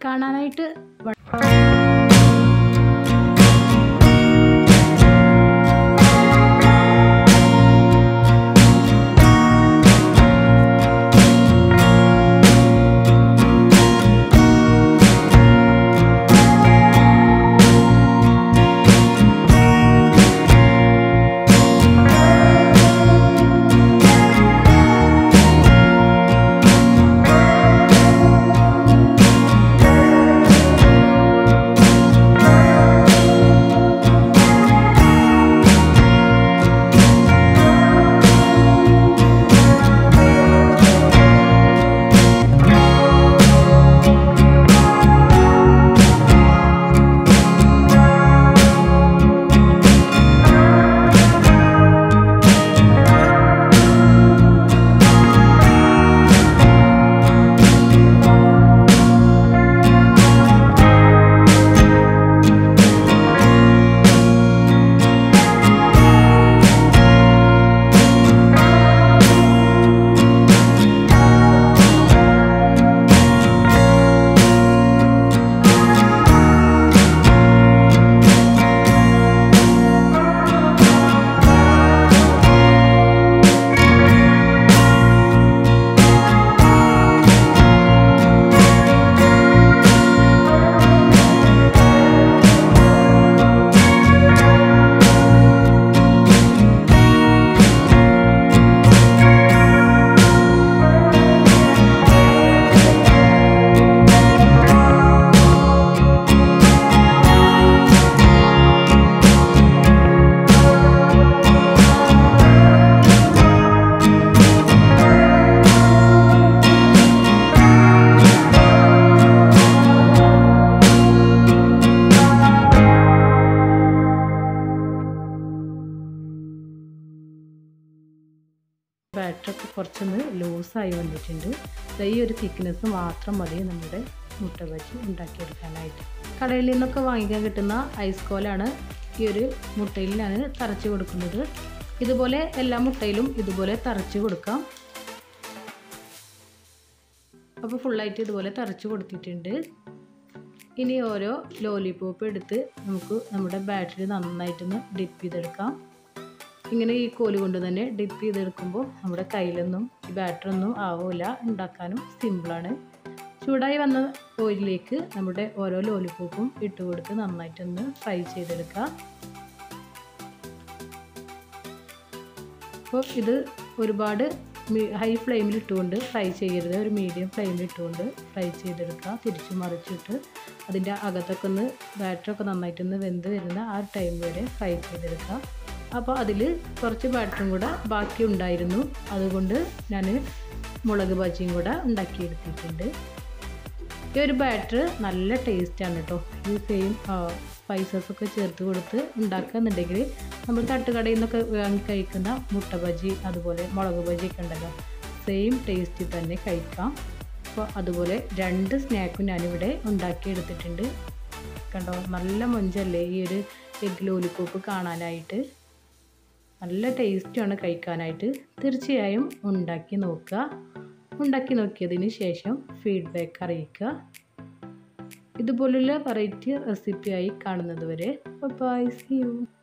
കാണാനായിട്ട് വ- ബാറ്ററൊക്കെ കുറച്ചൊന്ന് ലൂസായി വന്നിട്ടുണ്ട് ദാ ഈ ഒരു തിക്നെസ് മാത്രം മതി നമ്മുടെ മുട്ട ബജി ഉണ്ടാക്കിയെടുക്കാനായിട്ട് കടയിൽ നിന്നൊക്കെ വാങ്ങിക്കാൻ കിട്ടുന്ന ഐസ് കോലാണ് ഈ ഒരു മുട്ടയിൽ ഞാൻ തറച്ച് കൊടുക്കുന്നത് ഇതുപോലെ എല്ലാ മുട്ടയിലും ഇതുപോലെ തറച്ച് കൊടുക്കാം അപ്പോൾ ഫുള്ളായിട്ട് ഇതുപോലെ തറച്ച് കൊടുത്തിട്ടുണ്ട് ഇനി ഓരോ ലോലിപോപ്പ് എടുത്ത് നമുക്ക് നമ്മുടെ ബാറ്ററി നന്നായിട്ടൊന്ന് ഡിപ്പ് ചെയ്തെടുക്കാം ഇങ്ങനെ ഈ കോല് കൊണ്ട് തന്നെ ഡിപ്പ് ചെയ്തെടുക്കുമ്പോൾ നമ്മുടെ കയ്യിലൊന്നും ഈ ബാറ്ററൊന്നും ആവില്ല ഉണ്ടാക്കാനും സിമ്പിളാണ് ചൂടായി വന്ന ഓയിലിലേക്ക് നമ്മുടെ ഓരോ ലോലിപോപ്പും ഇട്ട് കൊടുത്ത് നന്നായിട്ടൊന്ന് ഫ്രൈ ചെയ്തെടുക്കുക അപ്പോൾ ഇത് ഒരുപാട് ഹൈ ഫ്ലെയിമിൽ ഇട്ടുകൊണ്ട് ഫ്രൈ ചെയ്യരുത് ഒരു മീഡിയം ഫ്ലെയിമിൽ ഇട്ടുകൊണ്ട് ഫ്രൈ ചെയ്തെടുക്കുക തിരിച്ചു മറിച്ചിട്ട് അതിൻ്റെ അകത്തൊക്കെ ഒന്ന് ബാറ്ററൊക്കെ നന്നായിട്ടൊന്ന് വെന്ത് വരുന്ന ആ ടൈം വരെ ഫ്രൈ ചെയ്തെടുക്കുക അപ്പോൾ അതിൽ കുറച്ച് ബാറ്ററും കൂടെ ബാക്കി ഉണ്ടായിരുന്നു അതുകൊണ്ട് ഞാൻ മുളക് ബജിയും കൂടെ ഉണ്ടാക്കിയെടുത്തിട്ടുണ്ട് ഈ ഒരു ബാറ്റർ നല്ല ടേസ്റ്റാണ് കേട്ടോ ഈ സെയിം സ്പൈസസ് ഒക്കെ ചേർത്ത് കൊടുത്ത് ഉണ്ടാക്കുകയെന്നുണ്ടെങ്കിൽ നമ്മൾ തട്ടുകടയിൽ നിന്നൊക്കെ വാങ്ങി കഴിക്കുന്ന മുട്ട ബജി അതുപോലെ മുളക് ബജി ഒക്കെ ഉണ്ടല്ലോ സെയിം ടേസ്റ്റിൽ തന്നെ കഴിക്കാം അപ്പോൾ അതുപോലെ രണ്ട് സ്നാക്കും ഞാനിവിടെ ഉണ്ടാക്കിയെടുത്തിട്ടുണ്ട് കണ്ടോ നല്ല മൊഞ്ചല്ലേ ഈ ഒരു എഗ് ലോലിപ്പോപ്പ് കാണാനായിട്ട് നല്ല ടേസ്റ്റാണ് കഴിക്കാനായിട്ട് തീർച്ചയായും ഉണ്ടാക്കി നോക്കുക ഉണ്ടാക്കി നോക്കിയതിന് ശേഷം ഫീഡ്ബാക്ക് അറിയിക്കുക ഇതുപോലുള്ള വെറൈറ്റി റെസിപ്പിയായി കാണുന്നത് വരെ ബൈ സി യു